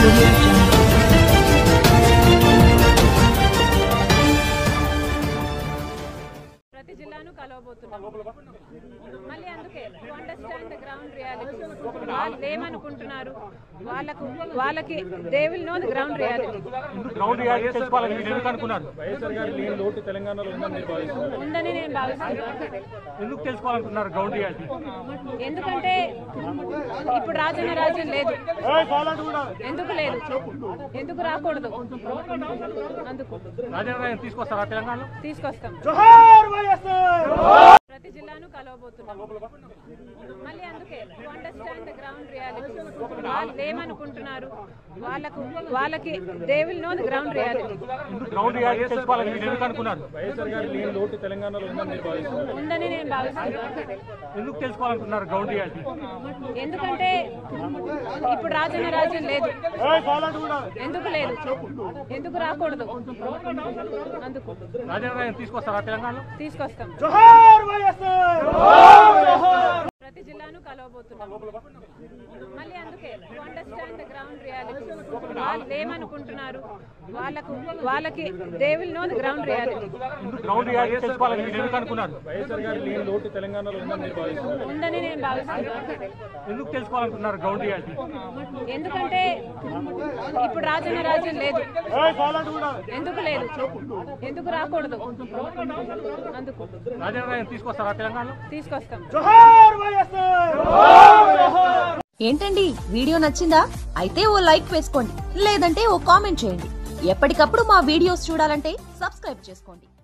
audio jungle. ప్రతి జిల్లాను కలవబోతున్నాం మళ్ళీ అందుకే to understand the ground reality వాళ్ళు ఏమనుకుంటున్నారు వాళ్ళకు వాళ్ళకి they will know the ground reality ground reality తెలుసుకోవాలని మీరు ఎందుకు అనుకున్నారు వైఎస్ఆర్ గారి లేని లోటు తెలంగాణలో ఉందని మీరు భావిస్తున్నారు ఉందని నేను భావిస్తున్నాను ఎందుకు తెలుసుకోవాలనుకున్నారు గ్రౌండ్ రియాలిటీ ఎందుకంటే ఇప్పుడు రాజన్న రాజ్యం లేదు ఎందుకు లేదు ఎందుకు రాకూడదు అందుకు రాజేంద్ర తీసుకొస్తారా తెలంగాణలో తీసుకొస్తాం ప్రతి జిల్లాను కలవబోతున్నాం మళ్ళీ అందుకే to understand the ground reality వాళ్ళు ఏమనుకుంటున్నారు వాళ్ళకు వాళ్ళకి they will know the ground reality ground reality తెలుసుకోవాలని మీరు ఎందుకు అనుకున్నారు వైఎస్ఆర్ గారి లేని లోటు తెలంగాణలో ఉందని మీరు భావిస్తున్నారు ఉందని నేను భావిస్తున్నాను ఎందుకు తెలుసుకోవాలనుకున్నారు గ్రౌండ్ రియాలిటీ ఎందుకంటే ఇప్పుడు రాజన్న రాజ్యం లేదు ఎందుకు లేదు ఎందుకు రాకూడదు అందుకు రాజేంద్ర తీసుకొస్తారా తెలంగాణలో తీసుకొస్తాం ప్రతి జిల్లాను కలవబోతున్నాం మళ్ళీ అందుకే to understand the ground reality వాళ్ళు ఏమనుకుంటున్నారు వాళ్ళకు వాళ్ళకి they will know the ground reality ground reality తెలుసుకోవాలని మీరు ఎందుకు అనుకున్నారు వైఎస్ఆర్ గారి లేని లోటు తెలంగాణలో ఉందని మీరు భావిస్తున్నారు ఉందని నేను భావిస్తున్నాను ఎందుకు తెలుసుకోవాలనుకున్నారు గ్రౌండ్ రియాలిటీ ఎందుకంటే ఇప్పుడు రాజన్న రాజ్యం లేదు ఎందుకు లేదు ఎందుకు రాకూడదు అందుకు రాజేంద్ర తీసుకొస్తారా తెలంగాణలో తీసుకొస్తాం ఏంటండి వీడియో నచ్చిందా అయితే ఓ లైక్ వేసుకోండి లేదంటే ఓ కామెంట్ చేయండి ఎప్పటికప్పుడు మా వీడియోస్ చూడాలంటే సబ్స్క్రైబ్ చేసుకోండి